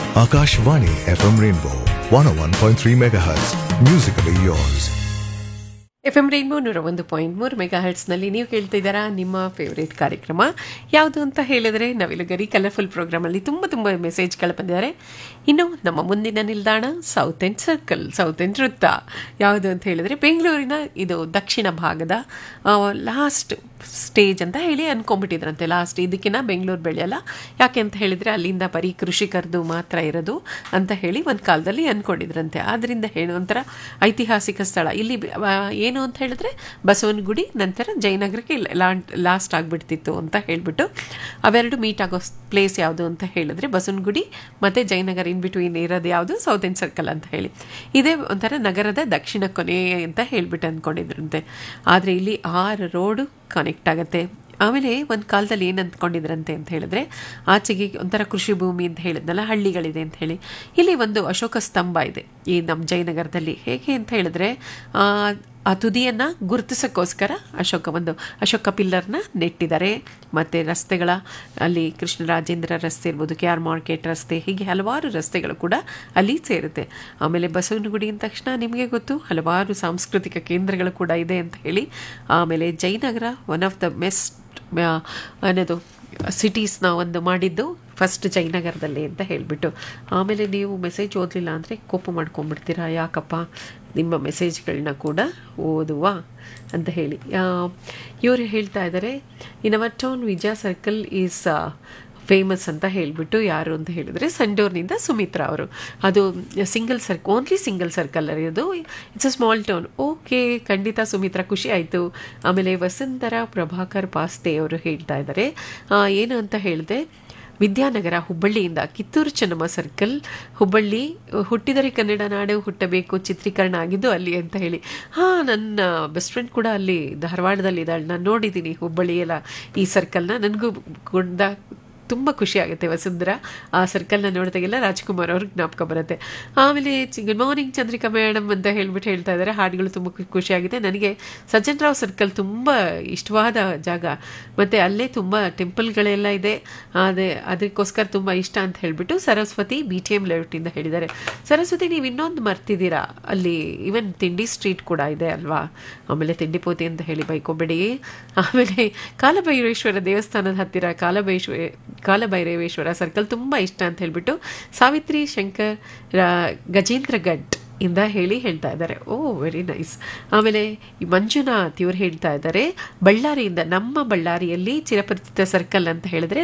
Akashvani FM Rainbow 101.3 MHz. Musically yours. F M Rainbow ನೂರ ಒಂದು point ಮೂರು mega ಹರ್ಟ್ಸ್ನಲ್ಲಿ ನೀವು ಕೇಳ್ತಿದ್ದೀರಾ ನಿಮ್ಮ ಫೇವ್ರೇಟ್ ಕಾರ್ಯಕ್ರಮ ಯಾವುದು ಅಂತ ಹೇಳಿದರೆ ನವಿಲುಗರಿ ಕಲರ್ಫುಲ್ ಪ್ರೋಗ್ರಾಮಲ್ಲಿ ತುಂಬ ತುಂಬ ಮೆಸೇಜ್ಗಳು ಬಂದಿದ್ದಾರೆ ಇನ್ನು ನಮ್ಮ ಮುಂದಿನ ನಿಲ್ದಾಣ South End Circle South End ವೃತ್ತ ಯಾವುದು ಅಂತ ಹೇಳಿದರೆ ಬೆಂಗಳೂರಿನ ಇದು ದಕ್ಷಿಣ ಭಾಗದ ಲಾಸ್ಟ್ ಸ್ಟೇಜ್ ಅಂತ ಹೇಳಿ ಅನ್ಕೊಂಡ್ಬಿಟ್ಟಿದ್ರಂತೆ ಲಾಸ್ಟ್ ಇದಕ್ಕಿಂತ ಬೆಂಗಳೂರು ಬೆಳೆಯಲ್ಲ ಯಾಕೆ ಅಂತ ಹೇಳಿದರೆ ಅಲ್ಲಿಂದ ಬರೀ ಕೃಷಿಕರದು ಮಾತ್ರ ಇರೋದು ಅಂತ ಹೇಳಿ ಒಂದು ಕಾಲದಲ್ಲಿ ಅಂದ್ಕೊಂಡಿದ್ರಂತೆ ಆದ್ದರಿಂದ ಹೇಳಿ ಒಂಥರ ಐತಿಹಾಸಿಕ ಸ್ಥಳ ಇಲ್ಲಿ ಆ, ಏನು ಅಂತ ಹೇಳಿದ್ರೆ ಬಸವನಗುಡಿ ನಂತರ ಜಯನಗರಕ್ಕೆ ಲಾಸ್ಟ್ ಆಗಿಬಿಡ್ತಿತ್ತು ಅಂತ ಹೇಳಿಬಿಟ್ಟು ಅವೆರಡು ಮೀಟ್ ಆಗೋ ಪ್ಲೇಸ್ ಯಾವುದು ಅಂತ ಹೇಳಿದ್ರೆ ಬಸವನಗುಡಿ ಮತ್ತು ಜಯನಗರ ಇನ್ ಬಿಟ್ವೀನ್ ಇರೋದು ಯಾವುದು ಸೌತ್ ಎಂಡ್ ಸರ್ಕಲ್ ಅಂತ ಹೇಳಿ ಇದೇ ಒಂಥರ ನಗರದ ದಕ್ಷಿಣ ಕೊನೆ ಅಂತ ಹೇಳ್ಬಿಟ್ಟು ಅಂದ್ಕೊಂಡಿದ್ರಂತೆ ಆದರೆ ಇಲ್ಲಿ ಆರು ರೋಡು ಕನೆಕ್ಟ್ ಆಗುತ್ತೆ ಆಮೇಲೆ ಒಂದು ಕಾಲದಲ್ಲಿ ಏನು ಅಂದ್ಕೊಂಡಿದ್ರಂತೆ ಅಂತ ಹೇಳಿದ್ರೆ ಆಚೆಗೆ ಒಂಥರ ಕೃಷಿ ಭೂಮಿ ಅಂತ ಹೇಳಿದ್ನಲ್ಲ ಹಳ್ಳಿಗಳಿದೆ ಅಂತ ಹೇಳಿ ಇಲ್ಲಿ ಒಂದು ಅಶೋಕ ಸ್ತಂಭ ಇದೆ ಈ ನಮ್ಮ ಜಯನಗರದಲ್ಲಿ ಹೇಗೆ ಅಂತ ಹೇಳಿದ್ರೆ ಆ, ಆ ತುದಿಯನ್ನು ಗುರುತಿಸೋಕ್ಕೋಸ್ಕರ ಅಶೋಕ ಒಂದು ಅಶೋಕ ಪಿಲ್ಲರ್ನ ನೆಟ್ಟಿದ್ದಾರೆ ಮತ್ತು ರಸ್ತೆಗಳ ಅಲ್ಲಿ ಕೃಷ್ಣರಾಜೇಂದ್ರ ರಸ್ತೆ ಇರ್ಬೋದು ಕೆ ಆರ್ ಮಾರ್ಕೆಟ್ ರಸ್ತೆ ಹೀಗೆ ಹಲವಾರು ರಸ್ತೆಗಳು ಕೂಡ ಅಲ್ಲಿ ಸೇರುತ್ತೆ ಆಮೇಲೆ ಬಸವನಗುಡಿ ಅಂದ ತಕ್ಷಣ ನಿಮಗೆ ಗೊತ್ತು ಹಲವಾರು ಸಾಂಸ್ಕೃತಿಕ ಕೇಂದ್ರಗಳು ಕೂಡ ಇದೆ ಅಂತ ಹೇಳಿ ಆಮೇಲೆ Jayanagar one of the best ಅನ್ನೋದು ಸಿಟೀಸ್ನ ಒಂದು ಮಾಡಿದ್ದು ಫಸ್ಟ್ ಜಯನಗರದಲ್ಲಿ ಅಂತ ಹೇಳಿಬಿಟ್ಟು ಆಮೇಲೆ ನೀವು ಮೆಸೇಜ್ ಓದಲಿಲ್ಲ ಅಂದರೆ ಕೋಪ ಮಾಡ್ಕೊಂಡ್ಬಿಡ್ತೀರಾ ಯಾಕಪ್ಪ ನಿಮ್ಮ ಮೆಸೇಜ್ಗಳನ್ನ ಕೂಡ ಓದುವ ಅಂತ ಹೇಳಿ ಇವರು ಹೇಳ್ತಾ ಇದ್ದಾರೆ in our town Vijaya circle is famous ಅಂತ ಹೇಳಿಬಿಟ್ಟು ಯಾರು ಅಂತ ಹೇಳಿದ್ರೆ ಸಂಡೂರ್ನಿಂದ ಸುಮಿತ್ರಾ ಅವರು ಅದು ಸಿಂಗಲ್ ಸರ್ಕ್ ಓನ್ಲಿ ಸಿಂಗಲ್ ಸರ್ಕಲ್ ಇರೋದು it's a small town okay ಖಂಡಿತ ಸುಮಿತ್ರಾ ಖುಷಿ ಆಯಿತು ಆಮೇಲೆ ವಸುಂಧರಾ ಪ್ರಭಾಕರ್ ಪಾಸ್ತೆ ಅವರು ಹೇಳ್ತಾ ಇದ್ದಾರೆ ಆ, ಏನು ಅಂತ ಹೇಳಿದೆ ವಿದ್ಯಾನಗರ ಹುಬ್ಬಳ್ಳಿಯಿಂದ ಕಿತ್ತೂರು ಚೆನ್ನಮ್ಮ ಸರ್ಕಲ್ ಹುಬ್ಬಳ್ಳಿ ಹುಟ್ಟಿದರೆ ಕನ್ನಡ ನಾಡು ಹುಟ್ಟಬೇಕು ಚಿತ್ರೀಕರಣ ಆಗಿದ್ದು ಅಲ್ಲಿ ಅಂತ ಹೇಳಿ ಹಾಂ ನನ್ನ ಬೆಸ್ಟ್ ಫ್ರೆಂಡ್ ಕೂಡ ಅಲ್ಲಿ ಧಾರವಾಡದಲ್ಲಿ ಇದ್ದಾಳೆ ನಾನು ನೋಡಿದ್ದೀನಿ ಹುಬ್ಬಳ್ಳಿ ಎಲ್ಲ ಈ ಸರ್ಕಲ್ನ ನನಗೂ ಕೂಡ ತುಂಬ ಖುಷಿ ಆಗುತ್ತೆ ವಸುಂಧರ ಆ ಸರ್ಕಲ್ನ ನೋಡಿದಾಗೆಲ್ಲ ರಾಜ್ಕುಮಾರ್ ಅವ್ರಿಗೆ ಜ್ಞಾಪಕ ಬರುತ್ತೆ ಆಮೇಲೆ ಗುಡ್ ಮಾರ್ನಿಂಗ್ ಚಂದ್ರಿಕಾ ಮೇಡಮ್ ಅಂತ ಹೇಳ್ಬಿಟ್ಟು ಹೇಳ್ತಾ ಇದ್ದಾರೆ ಹಾಡುಗಳು ತುಂಬ ಖು- ಖುಷಿಯಾಗಿದೆ ನನಗೆ ಸಜ್ಜನ್ ರಾವ್ ಸರ್ಕಲ್ ತುಂಬ ಇಷ್ಟವಾದ ಜಾಗ ಮತ್ತು ಅಲ್ಲೇ ತುಂಬ ಟೆಂಪಲ್ಗಳೆಲ್ಲ ಇದೆ ಅದೇ ಅದಕ್ಕೋಸ್ಕರ ತುಂಬ ಇಷ್ಟ ಅಂತ ಹೇಳಿಬಿಟ್ಟು ಸರಸ್ವತಿ ಬಿ ಟಿ ಎಮ್ ಲೇಔಟಿಂದ ಹೇಳಿದ್ದಾರೆ ಸರಸ್ವತಿ ನೀವು ಇನ್ನೊಂದು ಮರ್ತಿದ್ದೀರಾ ಅಲ್ಲಿ ಈವನ್ ತಿಂಡಿ ಸ್ಟ್ರೀಟ್ ಕೂಡ ಇದೆ ಅಲ್ವಾ ಆಮೇಲೆ ತಿಂಡಿಪೋತಿ ಅಂತ ಹೇಳಿ ಬೈಕೋಬೇಡಿ ಆಮೇಲೆ ಕಾಲಭೈರೇಶ್ವರ ದೇವಸ್ಥಾನದ ಹತ್ತಿರ ಕಾಲಭೈಶ್ವ ಕಾಲಭೈರವೇಶ್ವರ ಸರ್ಕಲ್ ತುಂಬ ಇಷ್ಟ ಅಂತ ಹೇಳ್ಬಿಟ್ಟು ಸಾವಿತ್ರಿ ಶಂಕರ್ ರಾ- ಗಜೇಂದ್ರ ಗಡ್ ಇಂದ ಹೇಳಿ ಹೇಳ್ತಾ ಇದ್ದಾರೆ ಓ ವೆರಿ ನೈಸ್ ಆಮೇಲೆ ಈ ಮಂಜುನಾಥ್ ಇವ್ರು ಹೇಳ್ತಾ ಇದ್ದಾರೆ ಬಳ್ಳಾರಿಯಿಂದ ನಮ್ಮ ಬಳ್ಳಾರಿಯಲ್ಲಿ ಚಿರಪರಿಚಿತ ಸರ್ಕಲ್ ಅಂತ ಹೇಳಿದ್ರೆ